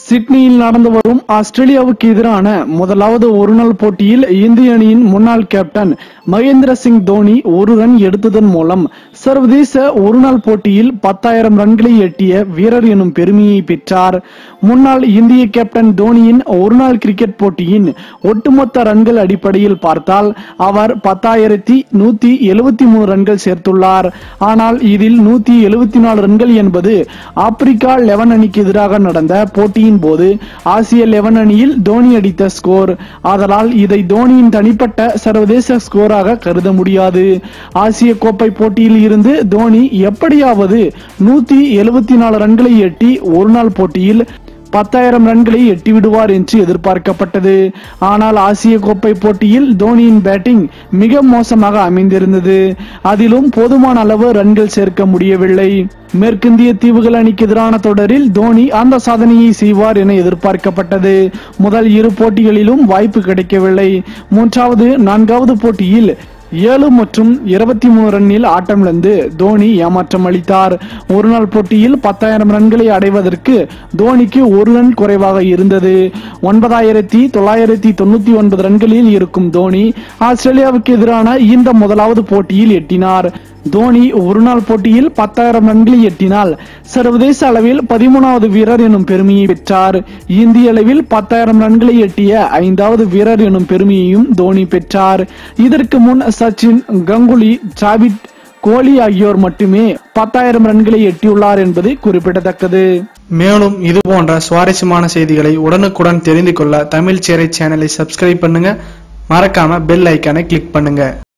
சிட்னியில் நடந்து வரும் ஆஸ்திரேலியாவுக்கு எதிரான முதலாவது ஒருநாள் போட்டியில் இந்திய அணியின் முன்னாள் கேப்டன் மகேந்திர சிங் தோனி ஒரு ரன் எடுத்ததன் மூலம் சர்வதேச ஒருநாள் போட்டியில் பத்தாயிரம் ரன்களை எட்டிய வீரர் எனும் பெருமையை பெற்றார் முன்னாள் இந்திய கேப்டன் தோனியின் ஒருநாள் கிரிக்கெட் போட்டியின் ஒட்டுமொத்த ரன்கள் அடிப்படையில் பார்த்தால் அவர் பத்தாயிரத்தி நூத்தி எழுபத்தி மூணு ரன்கள் சேர்த்துள்ளார் ஆனால் இதில் நூத்தி எழுபத்தி நாலு ரன்கள் என்பது ஆப்பிரிக்கா லெவன் அணிக்கு எதிராக நடந்த போட்டியின் போது ஆசிய லெவன் அணியில் தோனி அடித்த ஸ்கோர் ஆதலால் இதை தோனியின் தனிப்பட்ட சர்வதேச ஸ்கோராக கருத முடியாது ஆசிய கோப்பை போட்டியில் இருந்து தோனி எப்படியாவது நூத்தி எழுபத்தி நாலு ரன்களை எட்டி ஒருநாள் போட்டியில் பத்தாயிரம் ரன்களை எட்டிவிடுவார் என்று எதிர்பார்க்கப்பட்டது ஆனால் ஆசிய கோப்பை போட்டியில் தோனியின் பேட்டிங் மிக மோசமாக அமைந்திருந்தது அதிலும் போதுமான அளவு ரன்கள் சேர்க்க முடியவில்லை மேற்கிந்திய தீவுகள் அணிக்கு எதிரான தொடரில் தோனி அந்த சாதனையை செய்வார் என எதிர்பார்க்கப்பட்டது முதல் இரு போட்டிகளிலும் வாய்ப்பு கிடைக்கவில்லை மூன்றாவது நான்காவது போட்டியில் ஏழு மற்றும் இருபத்தி மூணு ரன்னில் ஆட்டமிழந்து தோனி ஏமாற்றம் அளித்தார் ஒருநாள் போட்டியில் பத்தாயிரம் ரன்களை அடைவதற்கு தோனிக்கு ஒரு ரன் குறைவாக இருந்தது ஒன்பதாயிரத்தி தொள்ளாயிரத்தி தொண்ணூத்தி ஒன்பது ரன்களில் இருக்கும் தோனி ஆஸ்திரேலியாவுக்கு எதிரான இந்த முதலாவது போட்டியில் எட்டினார் தோனி ஒருநாள் போட்டியில் பத்தாயிரம் ரன்களை எட்டினால் சர்வதேச அளவில் பதிமூணாவது வீரர் எனும் பெருமையை பெற்றார் இந்திய அளவில் பத்தாயிரம் ரன்களை எட்டிய ஐந்தாவது வீரர் எனும் பெருமையையும் தோனி பெற்றார் இதற்கு முன் சச்சின் கங்குலி டிராவிட் கோலி ஆகியோர் மட்டுமே பத்தாயிரம் ரன்களை எட்டியுள்ளார் என்பது குறிப்பிடத்தக்கது மேலும் இது போன்ற சுவாரஸ்யமான செய்திகளை உடனுக்குடன் தெரிந்து கொள்ள தமிழ் சேரை சேனலை சப்ஸ்கிரைப் பண்ணுங்க மறக்காம பெல் ஐக்கானை கிளிக் பண்ணுங்க